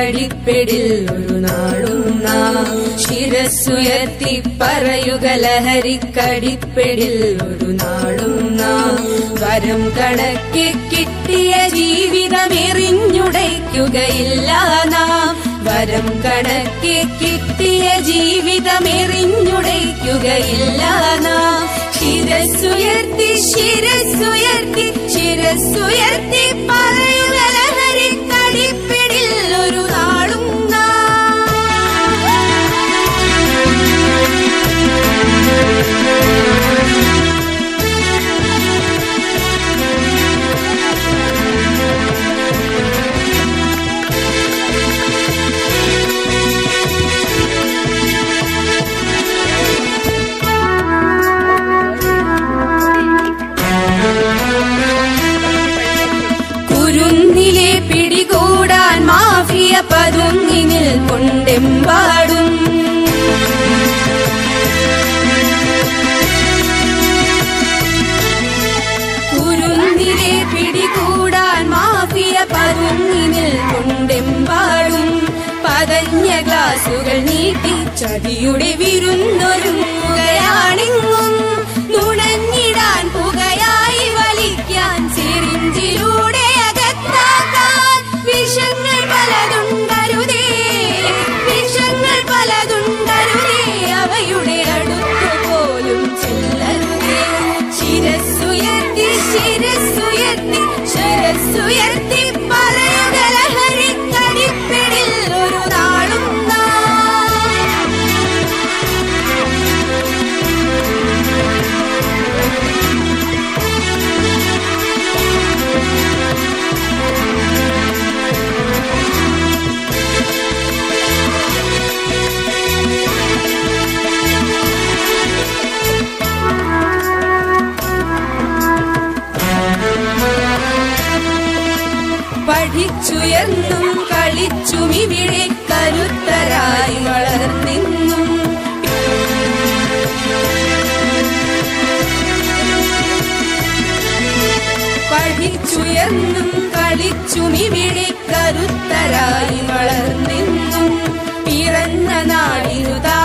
കടിപ്പിടിൽ ഒരു നാളും നാം ശിരസ്സുയർത്തി പറയുക ലഹരിക്കടിപ്പിടിൽ ഒരു നാളും നാം വരം കണക്കെ കിട്ടിയ ജീവിതം എറിഞ്ഞുടയ്ക്കുകയില്ല നാം വരം കണക്കെ കിട്ടിയ ജീവിതം എറിഞ്ഞുടയ്ക്കുകയില്ല നാം ശിരസ്സുയർത്തി ശിരസ്സുയർത്തി ശിരസ്സുയർത്തി പറയുക ലഹരിക്കടിപ്പിടിൽ ഒരു നാളും നാം കുരുന്നിലെ പിടികൂടാൻ മാഫിയ പതുങ്ങി നിൽക്കൊണ്ടെമ്പാടും കുരുന്നിലെ പിടികൂടാൻ മാഫിയ പതുങ്ങി നിൽക്കൊണ്ടെമ്പാടും പതഞ്ഞ ഗ്ലാസുകൾ നീട്ടി ചതിയുടെ വിരുന്നൊരുങ്ങുകയാണെങ്ങും നുണഞ്ഞിടാൻ പുകയായി വലിക്കാൻ സിറിഞ്ചിലൂടെ അകത്താക്കാൻ വിഷങ്ങൾ പലതുണ്ടരുതേ വിഷങ്ങൾ പലതുണ്ടരുതേ അവയുടെ അടുത്തു പോലും ചെല്ലരുതേ ശിരസ്സുയർത്തി ശിരസ്സുയർത്തി ശിരസ്സുയർത്തി പറയുക ലഹരിക്കടിപ്പിടിൽ ഒരു നാളും നാം പഠിച്ചുയർന്നും കളിച്ചും ഇവിടെ കരുത്തരായി വളർന്നിന്നും പഠിച്ചുയർന്നും കളിച്ചും ഇവിടെ കരുത്തരായി വളർന്നിന്നും പിറന്ന നാടിനു താ